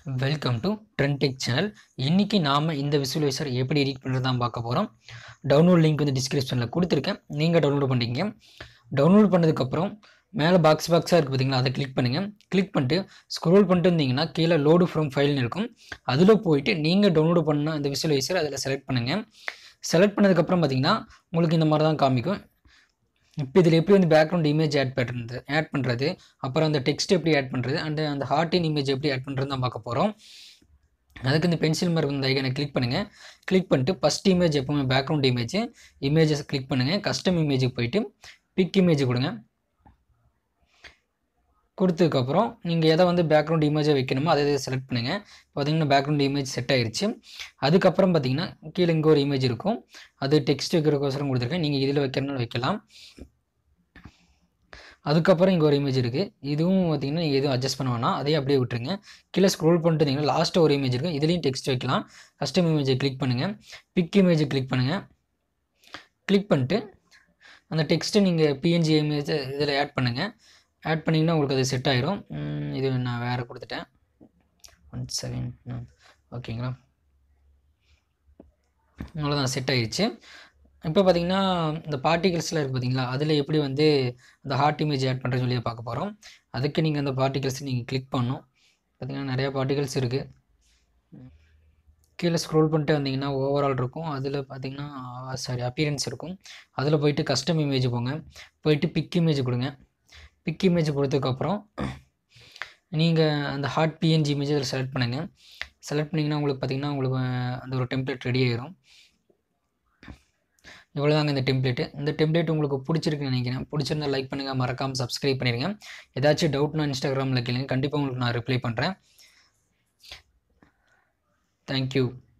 welcome to ட்ரெண்டெக் channel இன்றைக்கி நாம் இந்த விசுவலைசர் எப்படி எடிட் பண்ணுறது தான் பார்க்க போகிறோம் டவுன்லோட் லிங்க் வந்து டிஸ்கிரிப்ஷனில் கொடுத்துருக்கேன் நீங்கள் டவுன்லோட் பண்ணிக்கங்க டவுன்லோட் பண்ணதுக்கப்புறம் மேலே பாக்ஸ் பாக்ஸாக இருக்குது பார்த்தீங்களா அதை கிளிக் பண்ணுங்கள் கிளிக் பண்ணிட்டு ஸ்க்ரோல் பண்ணிட்டு இருந்தீங்கன்னா கீழே லோடு ஃப்ரம் ஃபைல்னு இருக்கும் அதில் போயிட்டு நீங்கள் டவுன்லோட் பண்ண அந்த விசுவலைசர் அதில் செலக்ட் பண்ணுங்கள் செலக்ட் பண்ணதுக்கப்புறம் பார்த்தீங்கன்னா உங்களுக்கு இந்த மாதிரி தான் காமிக்கும் இப்போ இதில் எப்படி வந்து பேக்ரவுண்ட் இமேஜ் ஆட் பண்ணுறது ஆட் பண்ணுறது அப்புறம் அந்த டெக்ஸ்ட் எப்படி ஆட் பண்ணுறது அண்ட் அந்த ஹார்டின் இமேஜ் எப்படி ஆட் பண்ணுறது தான் பார்க்க போகிறோம் அதுக்கு இந்த பென்சில் மார்க் இந்த ஐக்கனை கிளிக் பண்ணுங்கள் கிளிக் பண்ணிட்டு ஃபஸ்ட் இமேஜ் எப்பவுமே பேக்ரவுண்ட் இமேஜ் இமேஜஸ் கிளிக் பண்ணுங்கள் கஸ்டம் இமேஜுக்கு போயிட்டு பிக் இமேஜ் கொடுங்க கொடுத்ததுக்கப்புறம் நீங்கள் எதை வந்து பேக்ரவுண்ட் இமேஜை வைக்கணுமோ அதை இதை செலக்ட் பண்ணுங்கள் பார்த்தீங்கன்னா பேக்ரவுண்ட் இமேஜ் செட் ஆயிருச்சு அதுக்கப்புறம் பார்த்தீங்கன்னா கீழே இங்கே ஒரு இமேஜ் இருக்கும் அது டெக்ஸ்ட் வைக்கிறக்கோசரம் கொடுத்துருக்கேன் நீங்கள் இதில் வைக்கிறனால வைக்கலாம் அதுக்கப்புறம் இங்கே ஒரு இமேஜ் இருக்குது இதுவும் பார்த்தீங்கன்னா நீங்கள் எதுவும் அட்ஜஸ்ட் பண்ண வேணாம் அதையும் அப்படியே விட்டுருங்க கீழே ஸ்க்ரோல் பண்ணிட்டு இருந்தீங்கன்னா லாஸ்ட்டாக ஒரு இமேஜ் இருக்குது இதுலேயும் டெக்ஸ்ட் வைக்கலாம் கஸ்டம் இமேஜை கிளிக் பண்ணுங்கள் பிக் இமேஜை கிளிக் பண்ணுங்கள் கிளிக் பண்ணிட்டு அந்த டெக்ஸ்ட்டை நீங்கள் பிஎன்ஜி இமேஜை இதில் ஆட் பண்ணுங்கள் ஆட் பண்ணிங்கன்னா உங்களுக்கு அது செட் ஆயிரும் உம், இது நான் வேறு கொடுத்துட்டேன் ஒன் செகண்ட் ஓகேங்களா அவ்வளோதான் செட் ஆயிடுச்சு இப்போ பார்த்தீங்கன்னா இந்த பார்ட்டிகல்ஸில் இருக்குது பார்த்தீங்களா அதில் எப்படி வந்து அந்த ஹார்ட் இமேஜ் ஆட் பண்ணுறது சொல்லி பார்க்க போகிறோம் அதுக்கு நீங்கள் அந்த பார்ட்டிகல்ஸ் நீங்கள் கிளிக் பண்ணணும் பார்த்தீங்கன்னா நிறையா பார்ட்டிகல்ஸ் இருக்குது கீழே ஸ்க்ரோல் பண்ணிட்டு வந்தீங்கன்னா ஓவரால் இருக்கும் அதில் பார்த்தீங்கன்னா சாரி அப்பியரன்ஸ் இருக்கும் அதில் போயிட்டு கஸ்டம் இமேஜ் போங்க போயிட்டு பிக் இமேஜ் கொடுங்க பிக் இமேஜ் கொடுத்ததுக்கப்புறம் நீங்கள் அந்த ஹார்ட் பிஎன்ஜி இமேஜ் அதில் செலக்ட் பண்ணுங்கள் செலக்ட் பண்ணிங்கன்னா உங்களுக்கு பார்த்தீங்கன்னா உங்களுக்கு அஹ், அந்த ஒரு டெம்ப்ளேட் ரெடி ஆயிரும் இவ்வளோதாங்க இந்த டெம்ப்ளேட்டு இந்த டெம்ப்ளேட் உங்களுக்கு பிடிச்சிருக்குன்னு நினைக்கிறேன் பிடிச்சிருந்தா லைக் பண்ணுங்கள் மறக்காமல் சப்ஸ்கிரைப் பண்ணிடுங்க ஏதாச்சும் டவுட்னா இன்ஸ்டாகிராமில் கேளுங்க கண்டிப்பாக உங்களுக்கு நான் ரிப்ளை பண்ணுறேன் தேங்க்யூ